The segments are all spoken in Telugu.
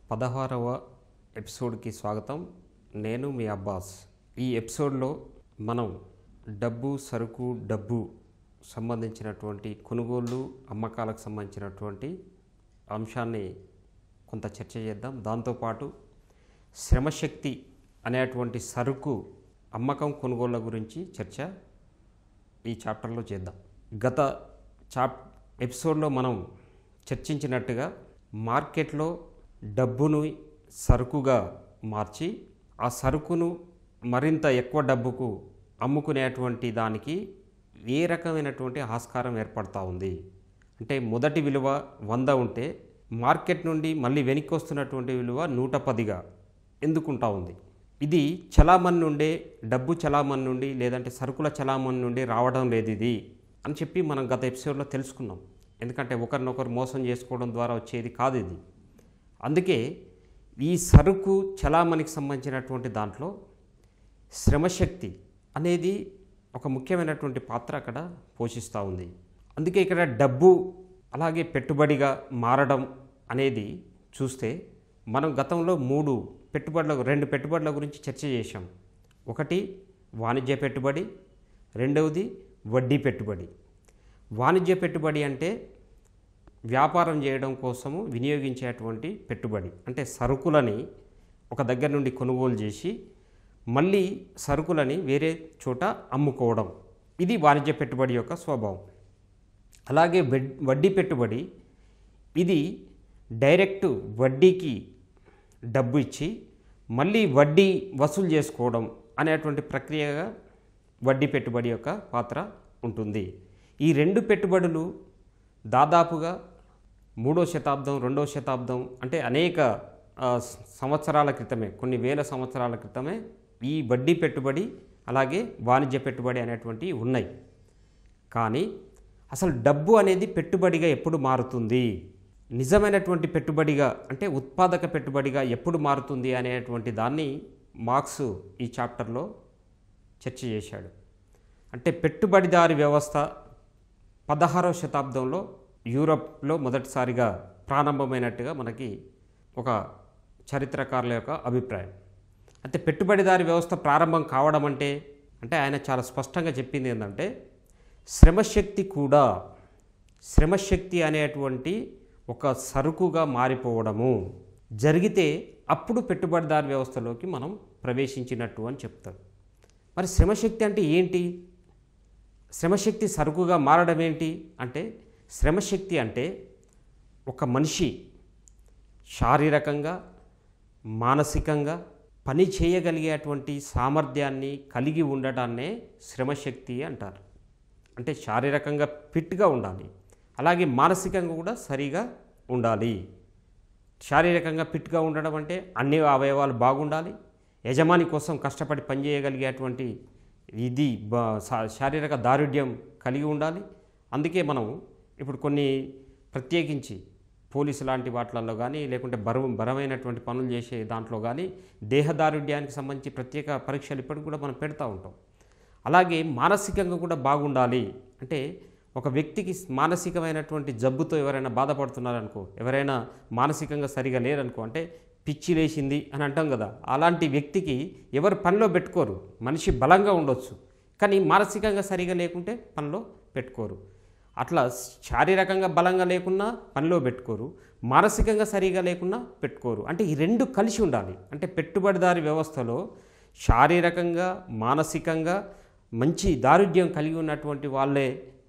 పదహారవ ఎపిసోడ్కి స్వాగతం నేను మీ అబ్బాస్ ఈ ఎపిసోడ్లో మనం డబ్బు సరుకు డబ్బు సంబంధించినటువంటి కొనుగోళ్ళు అమ్మకాలకు సంబంధించినటువంటి అంశాన్ని కొంత చర్చ చేద్దాం దాంతోపాటు శ్రమశక్తి అనేటువంటి సరుకు అమ్మకం కొనుగోళ్ళ గురించి చర్చ ఈ చాప్టర్లో చేద్దాం గత చాప్ ఎపిసోడ్లో మనం చర్చించినట్టుగా మార్కెట్లో డబ్బును సరుకుగా మార్చి ఆ సరుకును మరింత ఎక్కువ డబ్బుకు అమ్ముకునేటువంటి దానికి ఏ రకమైనటువంటి ఆస్కారం ఏర్పడతా ఉంది అంటే మొదటి విలువ వంద ఉంటే మార్కెట్ నుండి మళ్ళీ వెనక్కి వస్తున్నటువంటి విలువ నూట పదిగా ఎందుకుంటా ఉంది ఇది చలామణి నుండే డబ్బు చలామణి నుండి లేదంటే సరుకుల చలామణి నుండి రావడం లేదు ఇది అని చెప్పి మనం గత ఎపిసోడ్లో తెలుసుకున్నాం ఎందుకంటే ఒకరినొకరు మోసం చేసుకోవడం ద్వారా వచ్చేది కాదు ఇది అందుకే ఈ సరుకు చలామణికి సంబంధించినటువంటి దాంట్లో శ్రమశక్తి అనేది ఒక ముఖ్యమైనటువంటి పాత్ర అక్కడ పోషిస్తూ ఉంది అందుకే ఇక్కడ డబ్బు అలాగే పెట్టుబడిగా మారడం అనేది చూస్తే మనం గతంలో మూడు పెట్టుబడుల రెండు పెట్టుబడుల గురించి చర్చ చేశాం ఒకటి వాణిజ్య పెట్టుబడి రెండవది వడ్డీ పెట్టుబడి వాణిజ్య పెట్టుబడి అంటే వ్యాపారం చేయడం కోసము వినియోగించేటువంటి పెట్టుబడి అంటే సరుకులని ఒక దగ్గర నుండి కొనుగోలు చేసి మళ్ళీ సరుకులని వేరే చోట అమ్ముకోవడం ఇది వాణిజ్య పెట్టుబడి యొక్క స్వభావం అలాగే వెడ్- వడ్డీ పెట్టుబడి ఇది డైరెక్ట్ వడ్డీకి డబ్బు ఇచ్చి మళ్ళీ వడ్డీ వసూలు చేసుకోవడం అనేటువంటి ప్రక్రియగా వడ్డీ పెట్టుబడి యొక్క పాత్ర ఉంటుంది ఈ రెండు పెట్టుబడులు దాదాపుగా మూడో శతాబ్దం రెండో శతాబ్దం అంటే అనేక ఆ, స- సంవత్సరాల క్రితమే కొన్ని వేల సంవత్సరాల క్రితమే ఈ వడ్డీ పెట్టుబడి అలాగే వాణిజ్య పెట్టుబడి అనేటువంటివి ఉన్నాయి కానీ అసలు డబ్బు అనేది పెట్టుబడిగా ఎప్పుడు మారుతుంది నిజమైనటువంటి పెట్టుబడిగా అంటే ఉత్పాదక పెట్టుబడిగా ఎప్పుడు మారుతుంది అనేటువంటి దాన్ని మార్క్స్ ఈ చాప్టర్లో చర్చ చేశాడు అంటే పెట్టుబడిదారి వ్యవస్థ పదహారవ శతాబ్దంలో యూరప్లో మొదటిసారిగా ప్రారంభమైనట్టుగా మనకి ఒక చరిత్రకారుల యొక్క అభిప్రాయం అయితే పెట్టుబడిదారి వ్యవస్థ ప్రారంభం కావడం అంటే అంటే ఆయన చాలా స్పష్టంగా చెప్పింది ఏంటంటే శ్రమశక్తి కూడా శ్రమశక్తి అనేటువంటి ఒక సరుకుగా మారిపోవడము జరిగితే అప్పుడు పెట్టుబడిదారి వ్యవస్థలోకి మనం ప్రవేశించినట్టు అని చెప్తారు మరి శ్రమశక్తి అంటే ఏంటి శ్రమశక్తి సరుకుగా మారడం ఏంటి అంటే శ్రమశక్తి అంటే ఒక మనిషి శారీరకంగా మానసికంగా పని చేయగలిగేటువంటి సామర్థ్యాన్ని కలిగి ఉండడాన్నే శ్రమశక్తి అంటారు అంటే శారీరకంగా ఫిట్గా ఉండాలి అలాగే మానసికంగా కూడా సరిగా ఉండాలి శారీరకంగా ఫిట్గా ఉండడం అంటే అన్ని అవయవాలు బాగుండాలి యజమాని కోసం కష్టపడి పనిచేయగలిగేటువంటి ఇది బ- శా- శారీరక దారుఢ్యం కలిగి ఉండాలి అందుకే మనం ఇప్పుడు కొన్ని ప్రత్యేకించి పోలీసు లాంటి వాటిలలో కానీ లేకుంటే బరువు బలమైనటువంటి పనులు చేసే దాంట్లో కానీ దేహదారుఢ్యానికి సంబంధించి ప్రత్యేక పరీక్షలు ఇప్పటికి కూడా మనం పెడతా ఉంటాం అలాగే మానసికంగా కూడా బాగుండాలి అంటే ఒక వ్యక్తికి మానసికమైనటువంటి జబ్బుతో ఎవరైనా బాధపడుతున్నారనుకో ఎవరైనా మానసికంగా సరిగా లేరనుకో అంటే పిచ్చి లేచింది అని అంటాం కదా అలాంటి వ్యక్తికి ఎవరు పనిలో పెట్టుకోరు మనిషి బలంగా ఉండొచ్చు కానీ మానసికంగా సరిగా లేకుంటే పనిలో పెట్టుకోరు అట్లా శారీరకంగా బలంగా లేకున్నా పనిలో పెట్టుకోరు మానసికంగా సరిగా లేకున్నా పెట్టుకోరు అంటే ఈ రెండు కలిసి ఉండాలి అంటే పెట్టుబడిదారి వ్యవస్థలో శారీరకంగా మానసికంగా మంచి దారుఢ్యం కలిగి ఉన్నటువంటి వాళ్ళే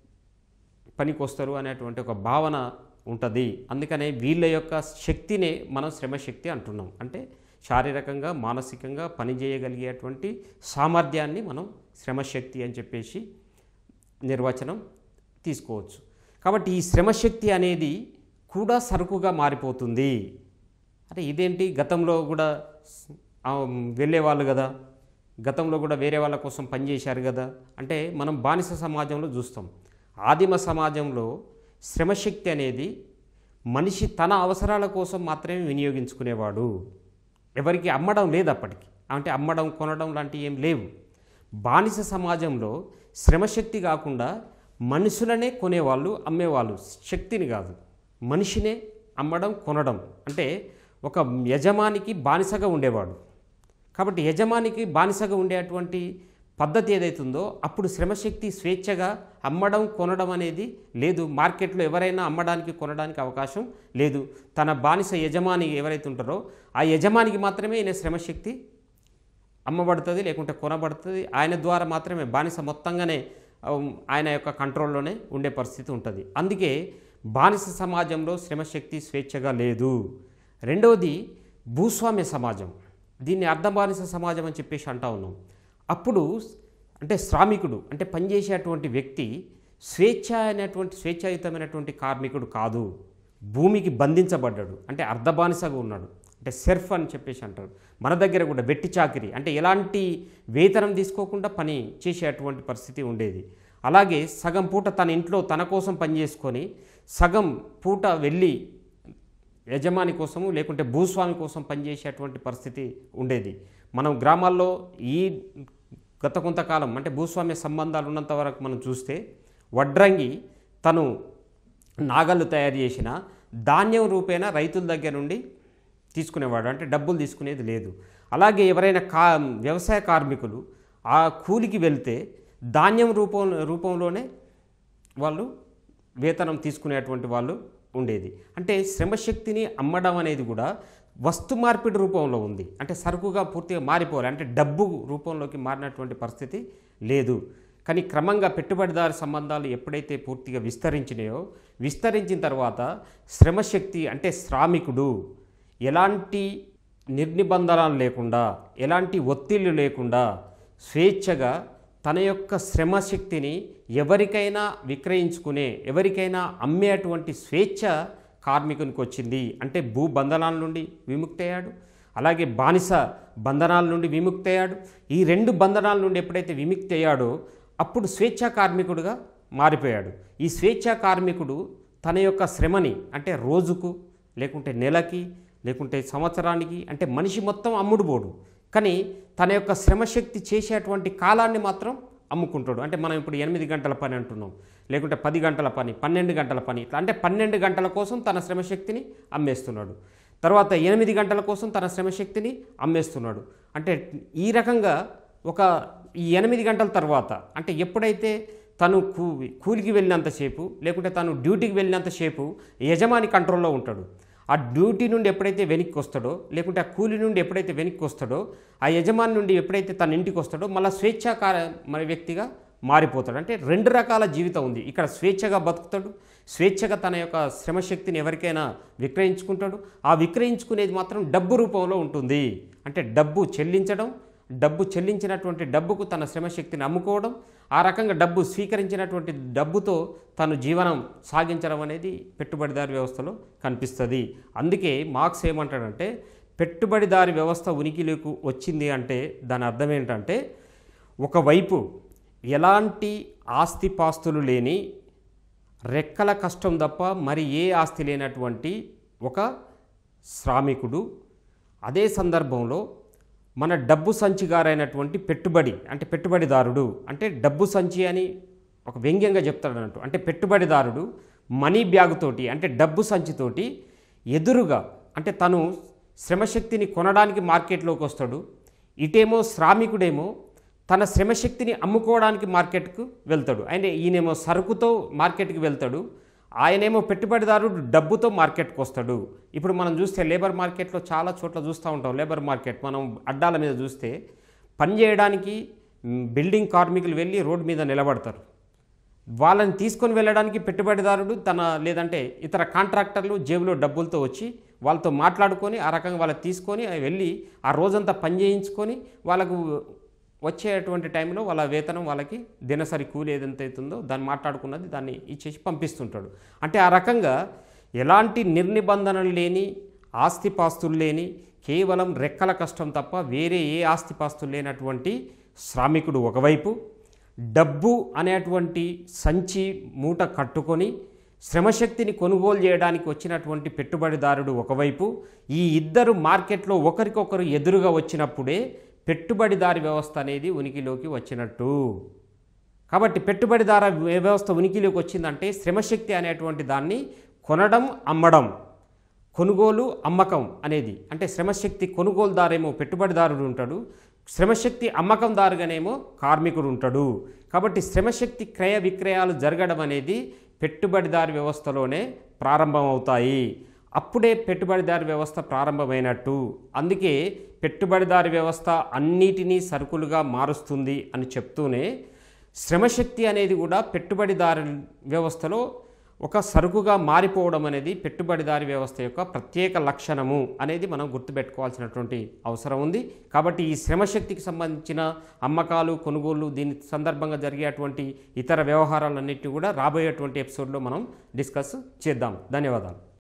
పనికి వస్తారు అనేటువంటి ఒక భావన ఉంటుంది అందుకనే వీళ్ళ యొక్క శక్తినే మనం శ్రమశక్తి అంటున్నాం అంటే శారీరకంగా మానసికంగా పనిచేయగలిగేటువంటి సామర్థ్యాన్ని మనం శ్రమశక్తి అని చెప్పేసి నిర్వచనం తీసుకోవచ్చు కాబట్టి ఈ శ్రమశక్తి అనేది కూడా సరుకుగా మారిపోతుంది అంటే ఇదేంటి గతంలో కూడా ఆ, వెళ్ళేవాళ్ళు కదా గతంలో కూడా వేరే వాళ్ళ కోసం పనిచేశారు కదా అంటే మనం బానిస సమాజంలో చూస్తాం ఆదిమ సమాజంలో శ్రమశక్తి అనేది మనిషి తన అవసరాల కోసం మాత్రమే వినియోగించుకునేవాడు ఎవరికి అమ్మడం లేదు అప్పటికి అంటే అమ్మడం కొనడం లాంటివి ఏం లేవు బానిస సమాజంలో శ్రమశక్తి కాకుండా మనుషులనే కొనేవాళ్ళు అమ్మేవాళ్ళు శక్తిని కాదు మనిషినే అమ్మడం కొనడం అంటే ఒక యజమానికి బానిసగా ఉండేవాడు కాబట్టి యజమానికి బానిసగా ఉండేటువంటి పద్ధతి ఏదైతుందో అప్పుడు శ్రమశక్తి స్వేచ్ఛగా అమ్మడం కొనడం అనేది లేదు మార్కెట్లో ఎవరైనా అమ్మడానికి కొనడానికి అవకాశం లేదు తన బానిస యజమాని ఎవరైతే ఉంటారో ఆ యజమానికి మాత్రమే ఈయన శ్రమశక్తి అమ్మబడుతుంది లేకుంటే కొనబడుతుంది ఆయన ద్వారా మాత్రమే బానిస మొత్తంగానే ఉమ్, ఆయన యొక్క కంట్రోల్లోనే ఉండే పరిస్థితి ఉంటుంది అందుకే బానిస సమాజంలో శ్రమశక్తి స్వేచ్ఛగా లేదు రెండవది భూస్వామ్య సమాజం దీన్ని అర్ధ బానిస సమాజం అని చెప్పేసి అంటా ఉన్నాం అప్పుడు అంటే శ్రామికుడు అంటే పనిచేసేటువంటి వ్యక్తి స్వేచ్ఛ అనేటువంటి స్వేచ్ఛాయుతమైనటువంటి కార్మికుడు కాదు భూమికి బంధించబడ్డాడు అంటే అర్ధ బానిసగా ఉన్నాడు అంటే సెర్ఫ్ అని చెప్పేసి అంటారు మన దగ్గర కూడా వెట్టి చాకిరి అంటే ఎలాంటి వేతనం తీసుకోకుండా పని చేసేటువంటి పరిస్థితి ఉండేది అలాగే సగం పూట తన ఇంట్లో తన కోసం పనిచేసుకొని సగం పూట వెళ్ళి యజమాని కోసము లేకుంటే భూస్వామి కోసం పనిచేసేటువంటి పరిస్థితి ఉండేది మనం గ్రామాల్లో ఈ గత కొంతకాలం అంటే భూస్వామ్య సంబంధాలు ఉన్నంత వరకు మనం చూస్తే వడ్రంగి తను నాగళ్ళు తయారు చేసిన ధాన్యం రూపేణ రైతుల దగ్గర నుండి తీసుకునేవాడు అంటే డబ్బులు తీసుకునేది లేదు అలాగే ఎవరైనా కా వ్యవసాయ కార్మికులు ఆ కూలికి వెళ్తే ధాన్యం రూపం రూపంలోనే వాళ్ళు వేతనం తీసుకునేటువంటి వాళ్ళు ఉండేది అంటే శ్రమశక్తిని అమ్మడం అనేది కూడా వస్తు మార్పిడి రూపంలో ఉంది అంటే సరుకుగా పూర్తిగా మారిపోవాలి అంటే డబ్బు రూపంలోకి మారినటువంటి పరిస్థితి లేదు కానీ క్రమంగా పెట్టుబడిదారు సంబంధాలు ఎప్పుడైతే పూర్తిగా విస్తరించినాయో విస్తరించిన తర్వాత శ్రమశక్తి అంటే శ్రామికుడు ఎలాంటి నిర్నిబంధనాలు లేకుండా ఎలాంటి ఒత్తిళ్లు లేకుండా స్వేచ్ఛగా తన యొక్క శ్రమశక్తిని ఎవరికైనా విక్రయించుకునే ఎవరికైనా అమ్మేటువంటి స్వేచ్ఛ కార్మికునికి వచ్చింది అంటే భూ బంధనాల నుండి విముక్తయ్యాడు అలాగే బానిస బంధనాల నుండి విముక్తయ్యాడు ఈ రెండు బంధనాల నుండి ఎప్పుడైతే విముక్తి అయ్యాడో అప్పుడు స్వేచ్ఛా కార్మికుడుగా మారిపోయాడు ఈ స్వేచ్ఛా కార్మికుడు తన యొక్క శ్రమని అంటే రోజుకు లేకుంటే నెలకి లేకుంటే సంవత్సరానికి అంటే మనిషి మొత్తం అమ్ముడు పోడు కానీ తన యొక్క శ్రమశక్తి చేసేటువంటి కాలాన్ని మాత్రం అమ్ముకుంటాడు అంటే మనం ఇప్పుడు ఎనిమిది గంటల పని అంటున్నాం లేకుంటే పది గంటల పని పన్నెండు గంటల పని ఇట్లా అంటే పన్నెండు గంటల కోసం తన శ్రమశక్తిని అమ్మేస్తున్నాడు తర్వాత ఎనిమిది గంటల కోసం తన శ్రమశక్తిని అమ్మేస్తున్నాడు అంటే ఈ రకంగా ఒక ఈ ఎనిమిది గంటల తర్వాత అంటే ఎప్పుడైతే తను కూ కూలికి వెళ్ళినంతసేపు లేకుంటే తను డ్యూటీకి వెళ్ళినంతసేపు యజమాని కంట్రోల్లో ఉంటాడు ఆ డ్యూటీ నుండి ఎప్పుడైతే వెనక్కి వస్తాడో లేకుంటే ఆ కూలి నుండి ఎప్పుడైతే వెనక్కి వస్తాడో ఆ యజమాని నుండి ఎప్పుడైతే తన ఇంటికి వస్తాడో మళ్ళీ స్వేచ్ఛాకార మరి వ్యక్తిగా మారిపోతాడు అంటే రెండు రకాల జీవితం ఉంది ఇక్కడ స్వేచ్ఛగా బతుకుతాడు స్వేచ్ఛగా తన యొక్క శ్రమశక్తిని ఎవరికైనా విక్రయించుకుంటాడు ఆ విక్రయించుకునేది మాత్రం డబ్బు రూపంలో ఉంటుంది అంటే డబ్బు చెల్లించడం డబ్బు చెల్లించినటువంటి డబ్బుకు తన శ్రమశక్తిని అమ్ముకోవడం ఆ రకంగా డబ్బు స్వీకరించినటువంటి డబ్బుతో తను జీవనం సాగించడం అనేది పెట్టుబడిదారి వ్యవస్థలో కనిపిస్తుంది అందుకే మార్క్స్ ఏమంటాడంటే పెట్టుబడిదారి వ్యవస్థ ఉనికిలోకి వచ్చింది అంటే దాని అర్థం ఏంటంటే ఒకవైపు ఎలాంటి ఆస్తిపాస్తులు లేని రెక్కల కష్టం తప్ప మరి ఏ ఆస్తి లేనటువంటి ఒక శ్రామికుడు అదే సందర్భంలో మన డబ్బు సంచిగారైనటువంటి పెట్టుబడి అంటే పెట్టుబడిదారుడు అంటే డబ్బు సంచి అని ఒక వ్యంగ్యంగా చెప్తాడు అన్నట్టు అంటే పెట్టుబడిదారుడు మనీ బ్యాగ్ తోటి అంటే డబ్బు సంచితోటి ఎదురుగా అంటే తను శ్రమశక్తిని కొనడానికి మార్కెట్లోకి వస్తాడు ఇటేమో శ్రామికుడేమో తన శ్రమశక్తిని అమ్ముకోవడానికి మార్కెట్కు వెళ్తాడు ఆయన ఈయనేమో సరుకుతో మార్కెట్కి వెళ్తాడు ఆయనేమో పెట్టుబడిదారుడు డబ్బుతో మార్కెట్కి వస్తాడు ఇప్పుడు మనం చూస్తే లేబర్ మార్కెట్లో చాలా చోట్ల చూస్తూ ఉంటాం లేబర్ మార్కెట్ మనం అడ్డాల మీద చూస్తే పని చేయడానికి మ్, బిల్డింగ్ కార్మికులు వెళ్ళి రోడ్డు మీద నిలబడతారు వాళ్ళని తీసుకొని వెళ్ళడానికి పెట్టుబడిదారుడు తన లేదంటే ఇతర కాంట్రాక్టర్లు జేబులో డబ్బులతో వచ్చి వాళ్ళతో మాట్లాడుకొని ఆ రకంగా వాళ్ళకి తీసుకొని అవి వెళ్ళి ఆ రోజంతా పని చేయించుకొని వాళ్ళకు వచ్చేటువంటి టైంలో వాళ్ళ వేతనం వాళ్ళకి దినసరి కూలి ఏదైతే అవుతుందో దాన్ని మాట్లాడుకున్నది దాన్ని ఇచ్చేసి పంపిస్తుంటాడు అంటే ఆ రకంగా ఎలాంటి నిర్నిబంధనలు లేని ఆస్తిపాస్తులు లేని కేవలం రెక్కల కష్టం తప్ప వేరే ఏ ఆస్తిపాస్తులు లేనటువంటి శ్రామికుడు ఒకవైపు డబ్బు అనేటువంటి సంచి మూట కట్టుకొని శ్రమశక్తిని కొనుగోలు చేయడానికి వచ్చినటువంటి పెట్టుబడిదారుడు ఒకవైపు ఈ ఇద్దరు మార్కెట్లో ఒకరికొకరు ఎదురుగా వచ్చినప్పుడే పెట్టుబడిదారి వ్యవస్థ అనేది ఉనికిలోకి వచ్చినట్టు కాబట్టి పెట్టుబడిదార వ్యవస్థ ఉనికిలోకి వచ్చిందంటే శ్రమశక్తి అనేటువంటి దాన్ని కొనడం అమ్మడం కొనుగోలు అమ్మకం అనేది అంటే శ్రమశక్తి కొనుగోలుదారేమో పెట్టుబడిదారుడు ఉంటాడు శ్రమశక్తి అమ్మకందారుగానేమో కార్మికుడు ఉంటాడు కాబట్టి శ్రమశక్తి క్రయ విక్రయాలు జరగడం అనేది పెట్టుబడిదారు వ్యవస్థలోనే ప్రారంభమవుతాయి అప్పుడే పెట్టుబడిదారు వ్యవస్థ ప్రారంభమైనట్టు అందుకే పెట్టుబడిదారు వ్యవస్థ అన్నిటినీ సరుకులుగా మారుస్తుంది అని చెప్తూనే శ్రమశక్తి అనేది కూడా పెట్టుబడిదారు వ్యవస్థలో ఒక సరుకుగా మారిపోవడం అనేది పెట్టుబడిదారి వ్యవస్థ యొక్క ప్రత్యేక లక్షణము అనేది మనం గుర్తుపెట్టుకోవాల్సినటువంటి అవసరం ఉంది కాబట్టి ఈ శ్రమశక్తికి సంబంధించిన అమ్మకాలు కొనుగోలు దీని సందర్భంగా జరిగేటువంటి ఇతర వ్యవహారాలన్నిటి కూడా రాబోయేటువంటి ఎపిసోడ్లో మనం డిస్కస్ చేద్దాం ధన్యవాదాలు